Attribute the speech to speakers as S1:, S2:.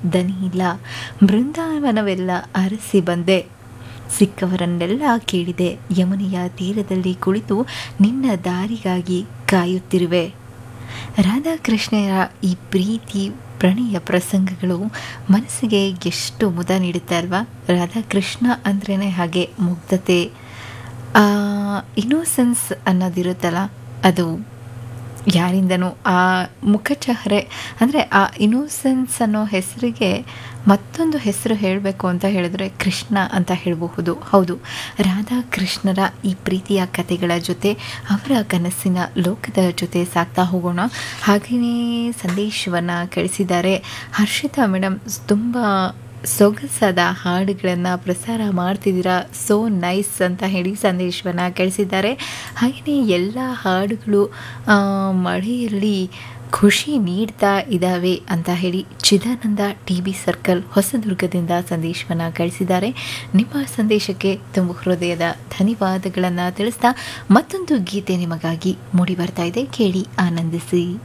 S1: ದನಿ ಇಲ್ಲ ಬೃಂದಾವನವೆಲ್ಲ ಅರಸಿ ಬಂದೆ ಸಿಕ್ಕವರನ್ನೆಲ್ಲ ಕೇಳಿದೆ ಯಮುನೆಯ ತೀರದಲ್ಲಿ ಕುಳಿತು ನಿನ್ನ ದಾರಿಗಾಗಿ ಕಾಯುತ್ತಿರುವೆ ರಾಧಾಕೃಷ್ಣರ ಈ ಪ್ರೀತಿ ಪ್ರಣಯ ಪ್ರಸಂಗಗಳು ಮನಸ್ಸಿಗೆ ಎಷ್ಟು ಮುದ ನೀಡುತ್ತೆ ಅಲ್ವಾ ರಾಧಾಕೃಷ್ಣ ಅಂದ್ರೇ ಹಾಗೆ ಮುಗ್ಧತೆ ಇನ್ನೋಸೆನ್ಸ್ ಅನ್ನೋದಿರುತ್ತಲ್ಲ ಅದು ಯಾರಿಂದನೂ ಆ ಮುಖಚಹರೆ ಅಂದರೆ ಆ ಇನ್ನೋಸೆನ್ಸ್ ಅನ್ನೋ ಹೆಸರಿಗೆ ಮತ್ತೊಂದು ಹೆಸರು ಹೇಳಬೇಕು ಅಂತ ಹೇಳಿದ್ರೆ ಕೃಷ್ಣ ಅಂತ ಹೇಳಬಹುದು ಹೌದು ರಾಧಾಕೃಷ್ಣರ ಈ ಪ್ರೀತಿಯ ಕಥೆಗಳ ಜೊತೆ ಅವರ ಕನಸಿನ ಲೋಕದ ಜೊತೆ ಸಾಕ್ತಾ ಹೋಗೋಣ ಹಾಗೆಯೇ ಸಂದೇಶವನ್ನು ಕಳಿಸಿದ್ದಾರೆ ಹರ್ಷಿತಾ ಮೇಡಮ್ ತುಂಬ ಸೊಗಸಾದ ಹಾಡುಗಳನ್ನು ಪ್ರಸಾರ ಮಾಡ್ತಿದ್ದೀರಾ ಸೋ ನೈಸ್ ಅಂತ ಹೇಳಿ ಸಂದೇಶವನ್ನು ಕಳಿಸಿದ್ದಾರೆ ಹಾಗೆಯೇ ಎಲ್ಲ ಹಾಡುಗಳು ಮಳೆಯಲ್ಲಿ ಖುಷಿ ನೀಡ್ತಾ ಇದ್ದಾವೆ ಅಂತ ಹೇಳಿ ಚಿದಾನಂದ ಟಿ ಬಿ ಸರ್ಕಲ್ ಹೊಸದುರ್ಗದಿಂದ ಸಂದೇಶವನ್ನು ಕಳಿಸಿದ್ದಾರೆ ನಿಮ್ಮ ಸಂದೇಶಕ್ಕೆ ತುಂಬ ಹೃದಯದ ಧನ್ಯವಾದಗಳನ್ನು ತಿಳಿಸ್ತಾ ಮತ್ತೊಂದು ಗೀತೆ ನಿಮಗಾಗಿ ಮೂಡಿ ಬರ್ತಾ ಇದೆ ಕೇಳಿ ಆನಂದಿಸಿ